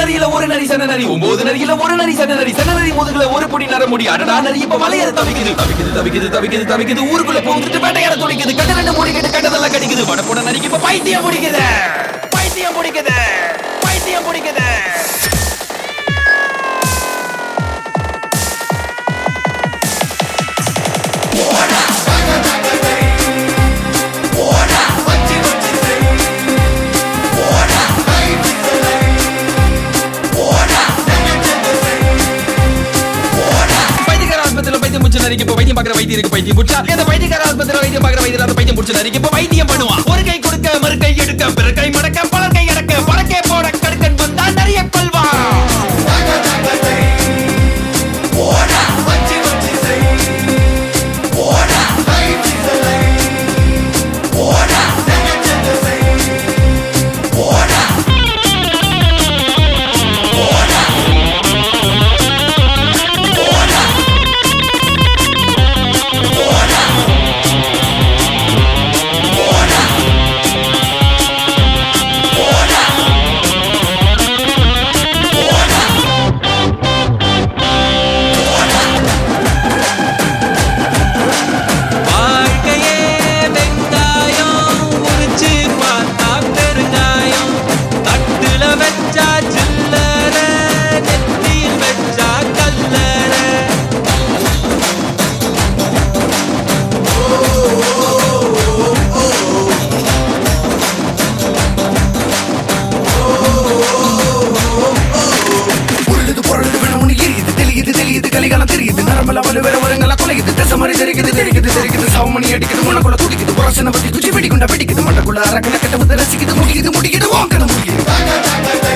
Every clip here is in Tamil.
நரியில ஒரு நரி சன நரி ஒன்பது நரியில ஒரு நரி சன நரி சன நரி முதுகுல ஒரு பொடி நர முடி அடடா நரி இப்ப மலையேற தவிக்குது தவிக்குது தவிக்குது தவிக்குது தவிக்குது ஊருக்குள்ள போந்துட்டு வேட்டையாட துடிக்குது கட்ட ரெண்டு முடிக்கிட்டு கட்டதெல்லாம் கடிக்குது வடப்போட நரிக்கு இப்ப பைத்தியம் பிடிக்குது பைத்தியம் பிடிக்குது பைத்தியம் பிடிக்குது பைத்தியக்கார ஆஸ்பத்திரியில பைத்தியம் முடிச்ச நரிக்கு இப்ப வைத்தியம் பார்க்குற வைத்தியம் இருக்கு பைத்தியம் முடிச்சா இந்த பைத்தியக்கார ஆஸ்பத்திரியில வைத்தியம் பார்க்குற வைத்தியம் அந்த பைத்தியம் முடிச்ச நரிக்கு இப்ப வைத்தியம் பண்ணுவான் ஒரு கை கொடுக்க மறு கை எடுக்க பிற கை மடக்க பலர் கை அடக்க பழக்கே போட கடுக்கன் வந்தா நிறைய கொள்வான் வாழ்க்கையே வெங்காயம் உரிச்சு பார்த்தா பெருங்காயம் தட்டுல வச்சா சில்லற நெத்தியில் வச்சா கல்லற உருளுது பொருளுது வேணும்னு எரியுது தெளியுது தெளியுது கலிகாலம் தெரியுது நரம்பெல்லாம் வலு வேற வருங்கெல்லாம் குலையுது திசை மாதிரி தெரிக்குது தெரிக்குது தெரிக்குது சவமணி அடிக்குது உனக்குள்ள துடிக்குது புரசனை பத்தி குச்சி வெடிக்குண்டா வெடிக்குது மண்டக்குள்ள அரக்கல கட்ட வந்து ரசிக்குது முடிக்குது முடிக்குது வாங்கல முடியுது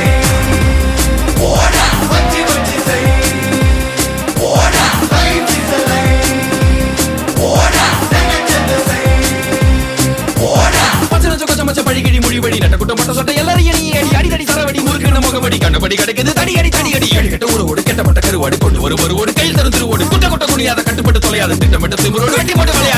பச்சை நச்ச கொச்ச மச்ச பழிகிழி மொழிபடி நட்ட குட்ட மட்ட சொட்ட எல்லாரையும் நீ அடி அடிதடி சரவடி முறுக்குன முகமடி கண்டபடி கிடைக்குது தடி அடி தடி அடி அடி கட்ட ஒரு ஓடு கெட்ட பட்ட கருவாடி கொண்டு ஒரு ஒரு ஓடு கையில் தரும் திருவோடு குட்ட குட்ட குனியாத கட்டுப்பட்டு தொலையாத திட்டமிட்ட திமுறோடு வெட்டி போட்டு விளையாடு